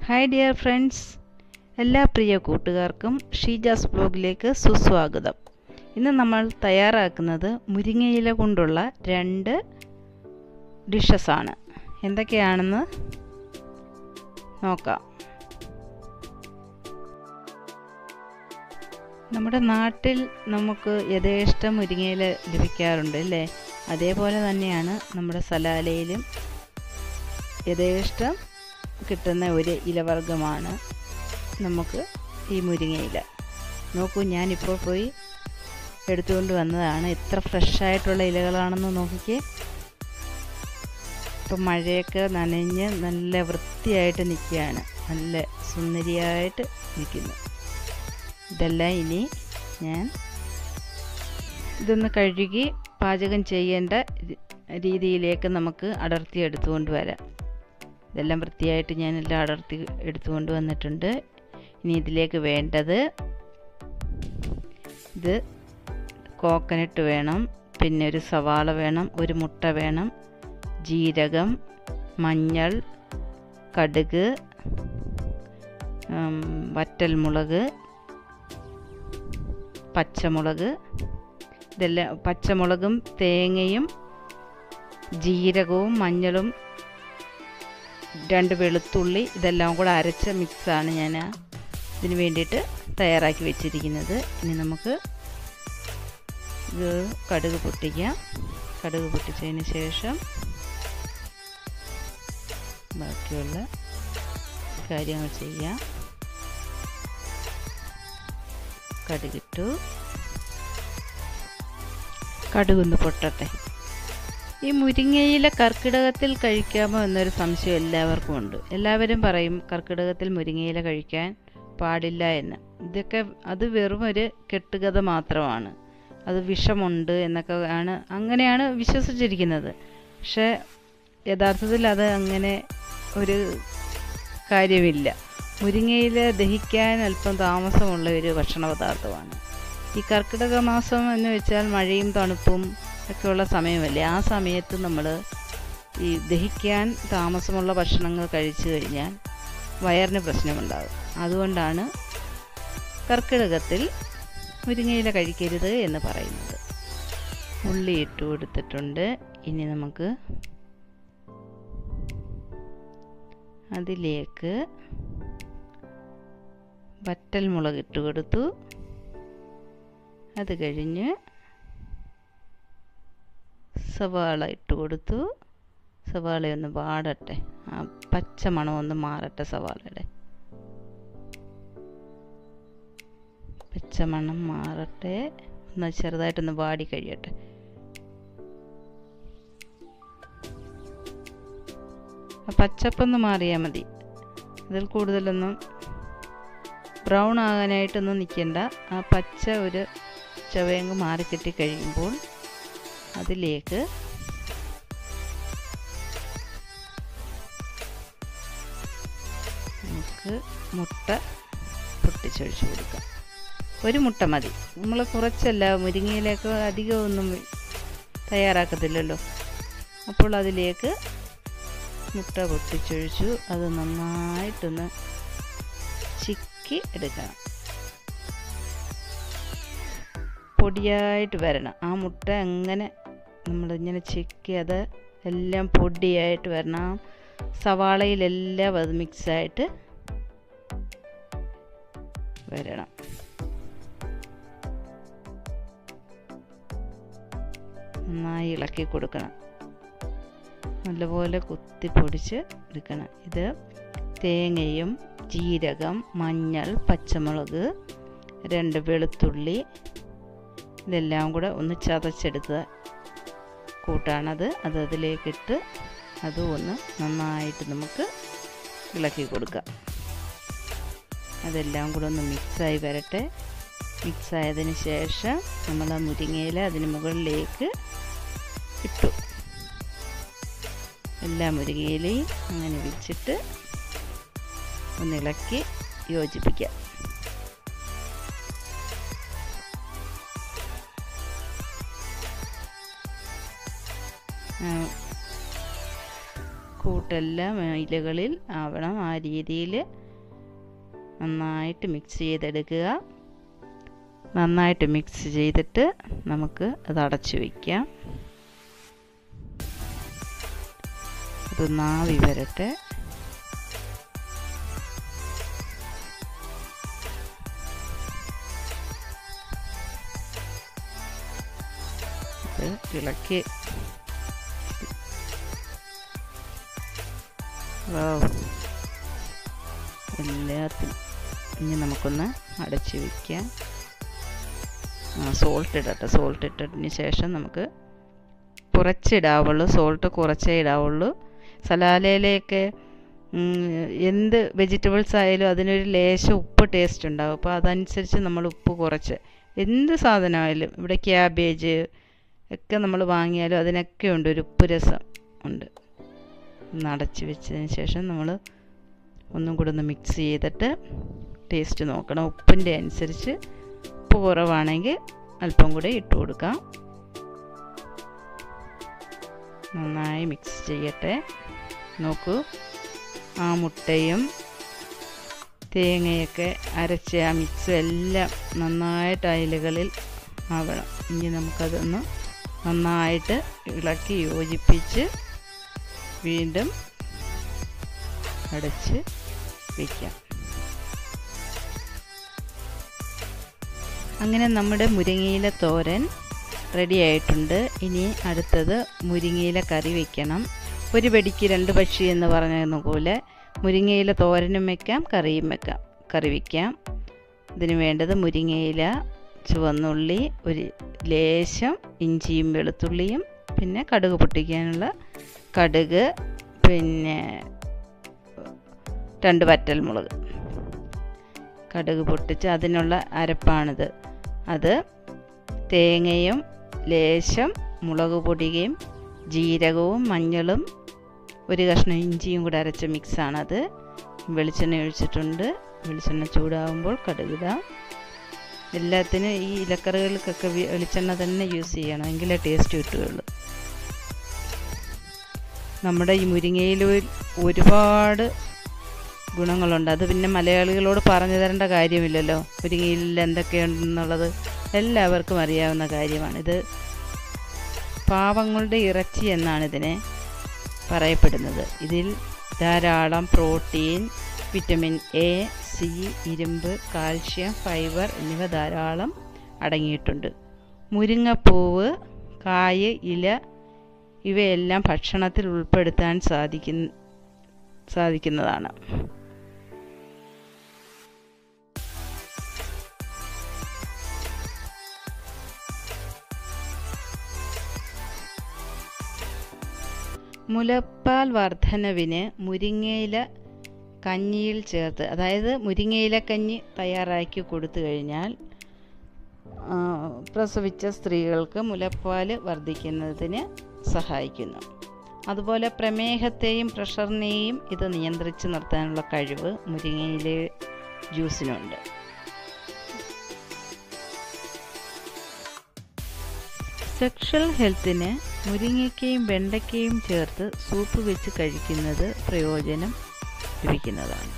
Hi dear friends എല്ലാ പ്രിയ കൂട്ടുകാർക്കും ഷീജാസ് ബ്ലോഗിലേക്ക് സുസ്വാഗതം ഇന്ന് നമ്മൾ തയ്യാറാക്കുന്നത് മുരിങ്ങയില കൊണ്ടുള്ള രണ്ട് ഡിഷസ് ആണ് എന്തൊക്കെയാണെന്ന് നോക്കാം നമ്മുടെ നാട്ടിൽ നമുക്ക് യഥേഷ്ടം മുരിങ്ങയില ലഭിക്കാറുണ്ട് അല്ലേ അതേപോലെ തന്നെയാണ് നമ്മുടെ സലാലയിലും യഥേഷ്ടം കിട്ടുന്ന ഒരു ഇലവർഗമാണ് നമുക്ക് ഈ മുരിങ്ങയില നോക്കൂ ഞാനിപ്പോൾ പോയി എടുത്തുകൊണ്ട് വന്നതാണ് എത്ര ഫ്രഷായിട്ടുള്ള ഇലകളാണെന്ന് നോക്കിക്കേ ഇപ്പം മഴയൊക്കെ നനഞ്ഞ് നല്ല വൃത്തിയായിട്ട് നിൽക്കുകയാണ് നല്ല സുന്ദരിയായിട്ട് നിൽക്കുന്നു ഇതെല്ലാം ഇനി ഞാൻ ഇതൊന്ന് കഴുകി പാചകം ചെയ്യേണ്ട രീതിയിലേക്ക് നമുക്ക് അടർത്തി എടുത്തുകൊണ്ട് വരാം ഇതെല്ലാം വൃത്തിയായിട്ട് ഞാനെല്ലാം അടർത്തി എടുത്തുകൊണ്ട് വന്നിട്ടുണ്ട് ഇനി ഇതിലേക്ക് വേണ്ടത് ഇത് കോക്കനട്ട് വേണം പിന്നെ ഒരു സവാള വേണം ഒരു മുട്ട വേണം ജീരകം മഞ്ഞൾ കടുക് വറ്റൽമുളക് പച്ചമുളക് ഇതെല്ലാം പച്ചമുളകും തേങ്ങയും ജീരകവും മഞ്ഞളും രണ്ട് വെളുത്തുള്ളി ഇതെല്ലാം കൂടെ അരച്ച മിക്സാണ് ഞാൻ ഇതിന് വേണ്ടിയിട്ട് തയ്യാറാക്കി വെച്ചിരിക്കുന്നത് ഇനി നമുക്ക് ഇത് കടുക് പൊട്ടിക്കാം കടുക് പൊട്ടിച്ചതിന് ശേഷം ബാക്കിയുള്ള കാര്യങ്ങൾ ചെയ്യാം കടുകിട്ടു കടുകൊന്ന് പൊട്ടട്ടെ ഈ മുരിങ്ങയില കർക്കിടകത്തിൽ കഴിക്കാമോ എന്നൊരു സംശയം എല്ലാവർക്കും ഉണ്ട് എല്ലാവരും പറയും കർക്കിടകത്തിൽ മുരിങ്ങയില കഴിക്കാൻ പാടില്ല എന്ന് ഇതൊക്കെ അത് വെറും ഒരു കെട്ടുകഥ മാത്രമാണ് അത് വിഷമുണ്ട് എന്നൊക്കെ ആണ് അങ്ങനെയാണ് വിശ്വസിച്ചിരിക്കുന്നത് പക്ഷേ യഥാർത്ഥത്തിൽ അത് അങ്ങനെ ഒരു കാര്യമില്ല മുരിങ്ങയില ദഹിക്കാൻ അല്പം താമസമുള്ള ഒരു ഭക്ഷണ പദാർത്ഥമാണ് ഈ കർക്കിടക മാസം എന്ന് വെച്ചാൽ മഴയും തണുപ്പും ഒക്കെയുള്ള സമയമല്ലേ ആ സമയത്ത് നമ്മൾ ഈ ദഹിക്കാൻ താമസമുള്ള ഭക്ഷണങ്ങൾ കഴിച്ചു കഴിഞ്ഞാൽ വയറിന് പ്രശ്നമുണ്ടാകും അതുകൊണ്ടാണ് കർക്കിടകത്തിൽ മുരിങ്ങയില കഴിക്കരുത് എന്ന് പറയുന്നത് ഉള്ളി ഇട്ട് കൊടുത്തിട്ടുണ്ട് ഇനി നമുക്ക് അതിലേക്ക് വറ്റൽ മുളക് ഇട്ട് കൊടുത്തു അത് കഴിഞ്ഞ് സവാള ഇട്ട് കൊടുത്തു സവാളയൊന്ന് വാടട്ടെ ആ പച്ച മണം ഒന്ന് മാറട്ടെ സവാളയുടെ പച്ച മണം മാറട്ടെ ഒന്ന് ചെറുതായിട്ടൊന്ന് വാടി കഴിയട്ടെ പച്ചപ്പൊന്ന് മാറിയാൽ മതി അതിൽ കൂടുതലൊന്നും ബ്രൗൺ ആകാനായിട്ടൊന്നും നിൽക്കണ്ട ആ പച്ച ഒരു ചവയങ്ങ് മാറിക്കിട്ടി കഴിയുമ്പോൾ അതിലേക്ക് നമുക്ക് മുട്ട പൊട്ടിച്ചൊഴിച്ച് കൊടുക്കാം ഒരു മുട്ട മതി നമ്മൾ കുറച്ചല്ല മുരിങ്ങയിലേക്ക് അധികമൊന്നും തയ്യാറാക്കത്തില്ലല്ലോ അപ്പോൾ അതിലേക്ക് മുട്ട പൊട്ടിച്ചൊഴിച്ചു അത് നന്നായിട്ടൊന്ന് ചിക്കി എടുക്കണം പൊടിയായിട്ട് വരണം ആ മുട്ട അങ്ങനെ നമ്മളിങ്ങനെ ചിക്കി അത് എല്ലാം പൊടിയായിട്ട് വരണം സവാളയിലെല്ലാം അത് മിക്സായിട്ട് വരണം നന്നായി ഇളക്കി കൊടുക്കണം നല്ലപോലെ കുത്തി പൊടിച്ച് എടുക്കണം ഇത് തേങ്ങയും ജീരകം മഞ്ഞൾ പച്ചമുളക് രണ്ട് വെളുത്തുള്ളി ഇതെല്ലാം കൂടെ ഒന്ന് ചതച്ചെടുത്ത കൂട്ടാണത് അത് അതിലേക്കിട്ട് അതും ഒന്ന് നന്നായിട്ട് നമുക്ക് ഇളക്കി കൊടുക്കാം അതെല്ലാം കൂടെ ഒന്ന് മിക്സായി വരട്ടെ മിക്സായതിന് ശേഷം നമ്മൾ ആ മുരിങ്ങയില അതിന് മുകളിലേക്ക് ഇട്ടു എല്ലാ മുരിങ്ങയിലയും അങ്ങനെ വെച്ചിട്ട് ഒന്ന് ഇളക്കി യോജിപ്പിക്കാം കൂട്ടെല്ലാം ഇലകളിൽ ആവണം ആ രീതിയിൽ നന്നായിട്ട് മിക്സ് ചെയ്തെടുക്കുക നന്നായിട്ട് മിക്സ് ചെയ്തിട്ട് നമുക്ക് അത് അടച്ചു വയ്ക്കാം അത് നാവി വരട്ടെ ഇത് ഇളക്കി വാവ്. എല്ലാത്തിനും ഇനി നമുക്കൊന്ന് അടച്ചു വയ്ക്കാം സോൾട്ട് ഇടട്ടെ സോൾട്ട് ഇട്ടതിന് ശേഷം നമുക്ക് കുറച്ചിടാവുള്ളൂ സോൾട്ട് കുറച്ചേ ഇടാവുള്ളൂ സലാലയിലേക്ക് എന്ത് വെജിറ്റബിൾസ് ആയാലും അതിനൊരു ലേശം ഉപ്പ് ടേസ്റ്റ് ഉണ്ടാവും അപ്പോൾ അതനുസരിച്ച് നമ്മൾ ഉപ്പ് കുറച്ച് എന്ത് സാധനമായാലും ഇവിടെ ക്യാബേജ് ഒക്കെ നമ്മൾ വാങ്ങിയാലും അതിനൊക്കെ ഉണ്ട് ഒരു ഉപ്പ് രസം ഉണ്ട് ഒന്ന് അടച്ച് വെച്ചതിന് ശേഷം നമ്മൾ ഒന്നും കൂടെ ഒന്ന് മിക്സ് ചെയ്തിട്ട് ടേസ്റ്റ് നോക്കണം ഉപ്പിൻ്റെ അനുസരിച്ച് ഉപ്പ് കുറവാണെങ്കിൽ അല്പം കൂടെ ഇട്ട് കൊടുക്കാം നന്നായി മിക്സ് ചെയ്യട്ടെ നോക്കൂ ആ മുട്ടയും തേങ്ങയൊക്കെ അരച്ച ആ മിക്സ് എല്ലാം നന്നായിട്ട് അയലുകളിൽ ആവണം ഇനി നമുക്കതൊന്ന് നന്നായിട്ട് ഇളക്കി യോജിപ്പിച്ച് വീണ്ടും അടച്ച് വയ്ക്കാം അങ്ങനെ നമ്മുടെ മുരിങ്ങയില തോരൻ റെഡി ആയിട്ടുണ്ട് ഇനി അടുത്തത് മുരിങ്ങയില കറി വയ്ക്കണം ഒരു വെടിക്ക് രണ്ട് പക്ഷി എന്ന് പറഞ്ഞ പോലെ മുരിങ്ങയില തോരനും വെക്കാം കറിയും വെക്കാം കറി വയ്ക്കാം ഇതിന് വേണ്ടത് മുരിങ്ങയില ചുവന്നുള്ളി ഒരു ലേശം ഇഞ്ചിയും വെളുത്തുള്ളിയും പിന്നെ കടുക് പൊട്ടിക്കാനുള്ള കടുക് പിന്നെ രണ്ട് വറ്റൽമുളക് കടുക് പൊട്ടിച്ച് അതിനുള്ള അരപ്പാണിത് അത് തേങ്ങയും ലേശം മുളക് പൊടിയും ജീരകവും മഞ്ഞളും ഒരു കഷ്ണം ഇഞ്ചിയും കൂടെ അരച്ച മിക്സാണത് വെളിച്ചെണ്ണ ഒഴിച്ചിട്ടുണ്ട് വെളിച്ചെണ്ണ ചൂടാകുമ്പോൾ കടുകിടാം എല്ലാത്തിനും ഈ ഇലക്കറികൾക്കൊക്കെ വെളിച്ചെണ്ണ തന്നെ യൂസ് ചെയ്യണം എങ്കിലേ ടേസ്റ്റ് കിട്ടുകയുള്ളൂ നമ്മുടെ ഈ മുരിങ്ങയിൽ ഒരുപാട് ഗുണങ്ങളുണ്ട് അത് പിന്നെ മലയാളികളോട് പറഞ്ഞു തരേണ്ട കാര്യമില്ലല്ലോ മുരിങ്ങയിൽ എന്തൊക്കെയുണ്ടെന്നുള്ളത് എല്ലാവർക്കും അറിയാവുന്ന കാര്യമാണ് ഇത് പാവങ്ങളുടെ ഇറച്ചി എന്നാണ് ഇതിനെ പറയപ്പെടുന്നത് ഇതിൽ ധാരാളം പ്രോട്ടീൻ വിറ്റമിൻ എ സി ഇരുമ്പ് കാൽഷ്യം ഫൈബർ എന്നിവ ധാരാളം അടങ്ങിയിട്ടുണ്ട് മുരിങ്ങപ്പൂവ് കായ് ഇല ഇവയെല്ലാം ഭക്ഷണത്തിൽ ഉൾപ്പെടുത്താൻ സാധിക്കുന്ന സാധിക്കുന്നതാണ് മുലപ്പാൽ വർധനവിന് മുരിങ്ങയില കഞ്ഞിയിൽ ചേർത്ത് അതായത് മുരിങ്ങയില കഞ്ഞി തയ്യാറാക്കി കൊടുത്തു കഴിഞ്ഞാൽ പ്രസവിച്ച സ്ത്രീകൾക്ക് മുലപ്പാൽ വർദ്ധിക്കുന്നതിന് സഹായിക്കുന്നു അതുപോലെ പ്രമേഹത്തെയും പ്രഷറിനെയും ഇത് നിയന്ത്രിച്ച് നിർത്താനുള്ള കഴിവ് മുരിങ്ങയില ജ്യൂസിനുണ്ട് സെക്ഷൽ ഹെൽത്തിന് മുരിങ്ങയ്ക്കയും വെണ്ടയ്ക്കയും ചേർത്ത് സൂപ്പ് വെച്ച് കഴിക്കുന്നത് പ്രയോജനം ലഭിക്കുന്നതാണ്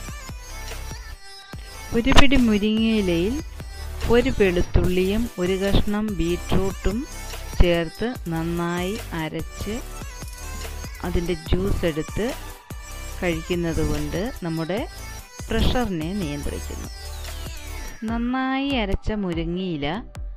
ഒരു പിടി മുരിങ്ങയിലയിൽ ഒരു വെളുത്തുള്ളിയും ഒരു കഷ്ണം ബീട്രൂട്ടും ചേർത്ത് നന്നായി അരച്ച് അതിൻ്റെ ജ്യൂസ് എടുത്ത് കഴിക്കുന്നത് കൊണ്ട് നമ്മുടെ പ്രഷറിനെ നിയന്ത്രിക്കുന്നു നന്നായി അരച്ച മുരിങ്ങയില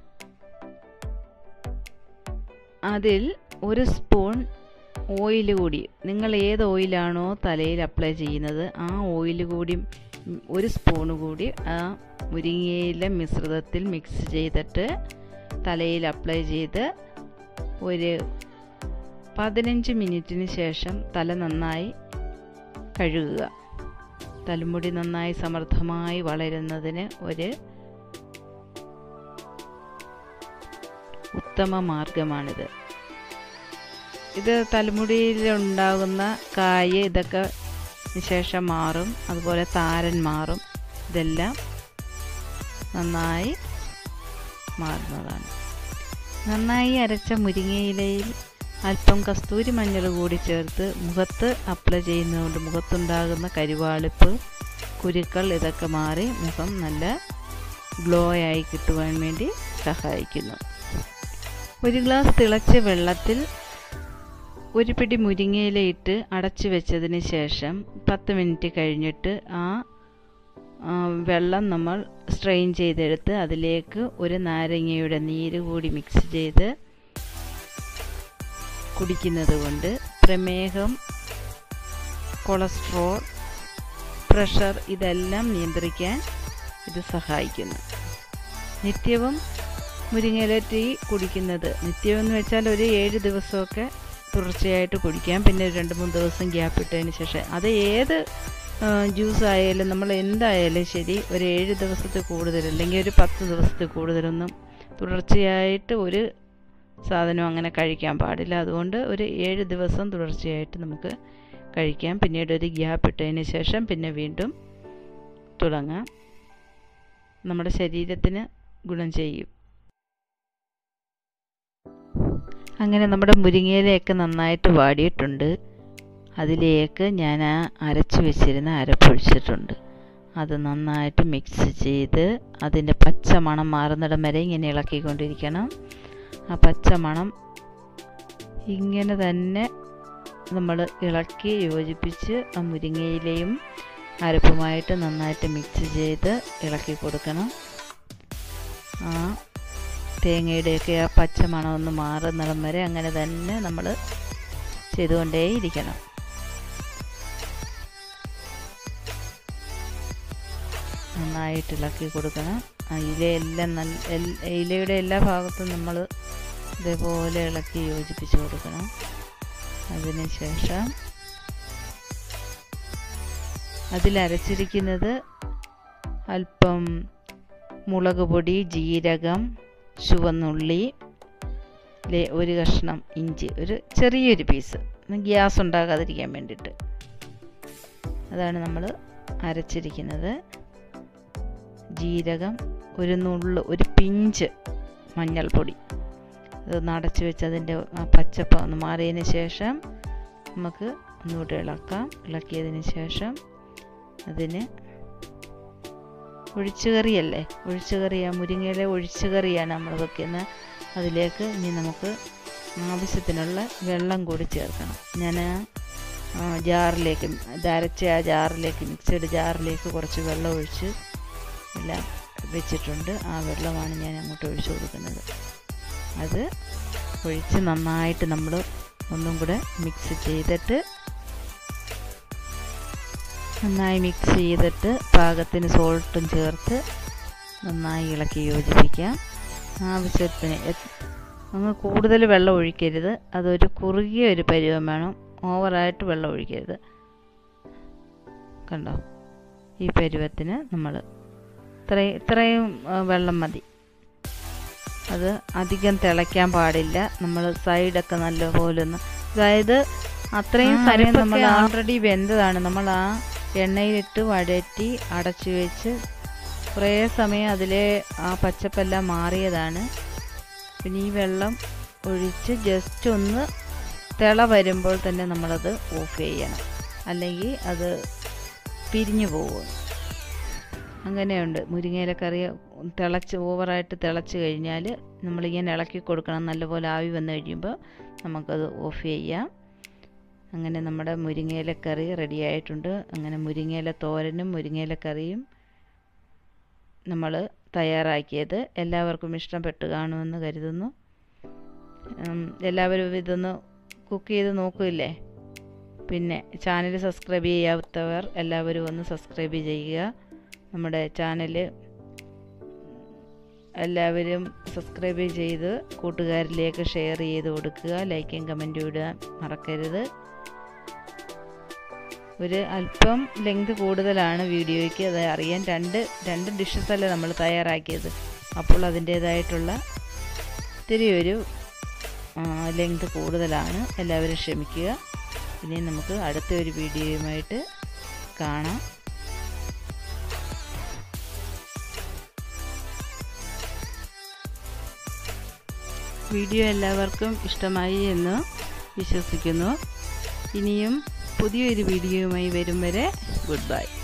അതിൽ ഒരു സ്പൂൺ ഓയിൽ കൂടി നിങ്ങൾ ഏത് ഓയിലാണോ തലയിൽ അപ്ലൈ ചെയ്യുന്നത് ആ ഓയിൽ കൂടി ഒരു സ്പൂൺ കൂടി ആ മുരിങ്ങയില മിശ്രിതത്തിൽ മിക്സ് ചെയ്തിട്ട് തലയിൽ അപ്ലൈ ചെയ്ത് ഒരു പതിനഞ്ച് മിനിറ്റിന് ശേഷം തല നന്നായി കഴുകുക തലമുടി നന്നായി സമൃദ്ധമായി വളരുന്നതിന് ഒരു ഉത്തമ മാർഗമാണിത് ഇത് തലമുടിയിൽ ഉണ്ടാകുന്ന കായ് ഇതൊക്കെ ശേഷം മാറും അതുപോലെ താരൻ മാറും ഇതെല്ലാം നന്നായി മാറുന്നതാണ് നന്നായി അരച്ച മുരിങ്ങയിലയിൽ അല്പം കസ്തൂരി മഞ്ഞൾ കൂടി ചേർത്ത് മുഖത്ത് അപ്ലൈ ചെയ്യുന്നതുകൊണ്ട് മുഖത്തുണ്ടാകുന്ന കരിവാളിപ്പ് കുരുക്കൾ ഇതൊക്കെ മാറി മുഖം നല്ല ഗ്ലോ ആയി കിട്ടുവാൻ വേണ്ടി സഹായിക്കുന്നു ഒരു ഗ്ലാസ് തിളച്ച വെള്ളത്തിൽ ഒരു പിടി മുരിങ്ങയില ഇട്ട് അടച്ചു വെച്ചതിന് ശേഷം പത്ത് മിനിറ്റ് കഴിഞ്ഞിട്ട് ആ വെള്ളം നമ്മൾ സ്ട്രെയിൻ ചെയ്തെടുത്ത് അതിലേക്ക് ഒരു നാരങ്ങയുടെ നീര് കൂടി മിക്സ് ചെയ്ത് കുടിക്കുന്നത് കൊണ്ട് പ്രമേഹം കൊളസ്ട്രോൾ പ്രഷർ ഇതെല്ലാം നിയന്ത്രിക്കാൻ ഇത് സഹായിക്കുന്നു നിത്യവും മുരിങ്ങയില ടീ കുടിക്കുന്നത് നിത്യം എന്ന് വെച്ചാൽ ഒരു ഏഴ് ദിവസമൊക്കെ തുടർച്ചയായിട്ട് കുടിക്കാം പിന്നെ രണ്ട് മൂന്ന് ദിവസം ഗ്യാപ്പ് ഇട്ടതിന് ശേഷം അത് ഏത് ജ്യൂസ് ആയാലും നമ്മൾ എന്തായാലും ശരി ഒരു ഏഴ് ദിവസത്തിൽ കൂടുതൽ അല്ലെങ്കിൽ ഒരു പത്ത് ദിവസത്തിൽ കൂടുതലൊന്നും തുടർച്ചയായിട്ട് ഒരു സാധനം അങ്ങനെ കഴിക്കാൻ പാടില്ല അതുകൊണ്ട് ഒരു ഏഴ് ദിവസം തുടർച്ചയായിട്ട് നമുക്ക് കഴിക്കാം പിന്നീട് ഒരു ഗ്യാപ്പ് ഇട്ടതിന് ശേഷം പിന്നെ വീണ്ടും തുടങ്ങാം നമ്മുടെ ശരീരത്തിന് ഗുണം ചെയ്യും അങ്ങനെ നമ്മുടെ മുരിങ്ങയിലയൊക്കെ നന്നായിട്ട് വാടിയിട്ടുണ്ട് അതിലേക്ക് ഞാൻ ആ അരച്ച് വെച്ചിരുന്ന അരപ്പൊഴിച്ചിട്ടുണ്ട് അത് നന്നായിട്ട് മിക്സ് ചെയ്ത് അതിൻ്റെ പച്ച മണം മാറുന്നിടം വരെ ഇങ്ങനെ ഇളക്കിക്കൊണ്ടിരിക്കണം ആ പച്ച മണം ഇങ്ങനെ തന്നെ നമ്മൾ ഇളക്കി യോജിപ്പിച്ച് ആ മുരിങ്ങയിലയും അരപ്പുമായിട്ട് നന്നായിട്ട് മിക്സ് ചെയ്ത് ഇളക്കി കൊടുക്കണം ആ തേങ്ങയുടെയൊക്കെ ആ പച്ച മണം ഒന്ന് മാറുന്നിടം വരെ അങ്ങനെ തന്നെ നമ്മൾ ചെയ്തുകൊണ്ടേയിരിക്കണം നന്നായിട്ട് ഇളക്കി കൊടുക്കണം ഇലയെല്ലാം നല്ല ഇലയുടെ എല്ലാ ഭാഗത്തും നമ്മൾ ഇതേപോലെ ഇളക്കി യോജിപ്പിച്ച് കൊടുക്കണം അതിന് ശേഷം അതിലരച്ചിരിക്കുന്നത് അല്പം മുളക് പൊടി ജീരകം ചുവന്നുള്ളി ഒരു കഷ്ണം ഇഞ്ചി ഒരു ചെറിയൊരു പീസ് ഗ്യാസ് ഉണ്ടാകാതിരിക്കാൻ വേണ്ടിയിട്ട് അതാണ് നമ്മൾ അരച്ചിരിക്കുന്നത് ജീരകം ഒരു നുള്ളു ഒരു പിഞ്ച് മഞ്ഞൾപ്പൊടി അതൊന്ന് അടച്ചു വെച്ച് അതിൻ്റെ ആ പച്ചപ്പ ഒന്ന് മാറിയതിന് ശേഷം നമുക്ക് ഒന്നുകൂടെ ഇളക്കാം ഇളക്കിയതിന് ശേഷം അതിന് ഒഴിച്ചുകറിയല്ലേ ഒഴിച്ചുകറി ആ മുരിങ്ങയിലെ ഒഴിച്ചുകറിയാണ് നമ്മൾ വെക്കുന്നത് അതിലേക്ക് ഇനി നമുക്ക് ആവശ്യത്തിനുള്ള വെള്ളം കൂടി ചേർക്കണം ഞാൻ ജാറിലേക്ക് ഇത് അരച്ച ആ ജാറിലേക്ക് മിക്സഡ് ജാറിലേക്ക് കുറച്ച് വെള്ളം ഒഴിച്ച് എല്ലാം വെച്ചിട്ടുണ്ട് ആ വെള്ളമാണ് ഞാൻ അങ്ങോട്ട് ഒഴിച്ചു കൊടുക്കുന്നത് അത് ഒഴിച്ച് നന്നായിട്ട് നമ്മൾ ഒന്നും കൂടെ മിക്സ് ചെയ്തിട്ട് നന്നായി മിക്സ് ചെയ്തിട്ട് പാകത്തിന് സോൾട്ടും ചേർത്ത് നന്നായി ഇളക്കി യോജിപ്പിക്കാം ആവശ്യത്തിന് അങ്ങ് കൂടുതൽ വെള്ളം ഒഴിക്കരുത് അതൊരു കുറുകിയ ഒരു പരുവം വേണം ഓവറായിട്ട് വെള്ളം ഒഴിക്കരുത് കണ്ടോ ഈ പരുവത്തിന് നമ്മൾ ഇത്രയും ഇത്രയും വെള്ളം മതി അത് അധികം തിളയ്ക്കാൻ പാടില്ല നമ്മൾ സൈഡൊക്കെ നല്ലപോലെ ഒന്ന് അതായത് അത്രയും സമയം നമ്മൾ ഓൾറെഡി വെന്തതാണ് നമ്മൾ ആ എണ്ണയിലിട്ട് വഴറ്റി അടച്ചു വെച്ച് കുറേ സമയം അതിലെ ആ പച്ചപ്പെല്ലാം മാറിയതാണ് പിന്നെ ഈ വെള്ളം ഒഴിച്ച് ജസ്റ്റ് ഒന്ന് തിള വരുമ്പോൾ തന്നെ നമ്മളത് ഓഫ് ചെയ്യണം അല്ലെങ്കിൽ അത് പിരിഞ്ഞു പോകും അങ്ങനെയുണ്ട് മുരിങ്ങയില കറി തിളച്ച് ഓവറായിട്ട് തിളച്ച് കഴിഞ്ഞാൽ നമ്മളിങ്ങനെ ഇളക്കി കൊടുക്കണം നല്ലപോലെ ആവി വന്നു കഴിയുമ്പോൾ നമുക്കത് ഓഫ് ചെയ്യാം അങ്ങനെ നമ്മുടെ മുരിങ്ങയില കറി റെഡി ആയിട്ടുണ്ട് അങ്ങനെ മുരിങ്ങയില തോരനും മുരിങ്ങയില കറിയും നമ്മൾ തയ്യാറാക്കിയത് എല്ലാവർക്കും ഇഷ്ടപ്പെട്ട് കാണുമെന്ന് കരുതുന്നു എല്ലാവരും ഇതൊന്ന് കുക്ക് ചെയ്ത് നോക്കില്ലേ പിന്നെ ചാനൽ സബ്സ്ക്രൈബ് ചെയ്യാത്തവർ എല്ലാവരും ഒന്ന് സബ്സ്ക്രൈബ് ചെയ്യുക നമ്മുടെ ചാനൽ എല്ലാവരും സബ്സ്ക്രൈബ് ചെയ്ത് കൂട്ടുകാരിലേക്ക് ഷെയർ ചെയ്ത് കൊടുക്കുക ലൈക്കും കമൻറ്റും ഇടാൻ മറക്കരുത് ഒരു അല്പം ലെങ്ത് കൂടുതലാണ് വീഡിയോയ്ക്ക് അത് അറിയാൻ രണ്ട് രണ്ട് ഡിഷസ് അല്ലേ നമ്മൾ തയ്യാറാക്കിയത് അപ്പോൾ അതിൻ്റേതായിട്ടുള്ള ഇത്തിരി ഒരു ലെങ്ത് കൂടുതലാണ് എല്ലാവരും ക്ഷമിക്കുക ഇനി നമുക്ക് അടുത്ത ഒരു വീഡിയോയുമായിട്ട് കാണാം വീഡിയോ എല്ലാവർക്കും ഇഷ്ടമായി എന്ന് വിശ്വസിക്കുന്നു ഇനിയും പുതിയൊരു വീഡിയോയുമായി വരും വരെ ഗുഡ് ബൈ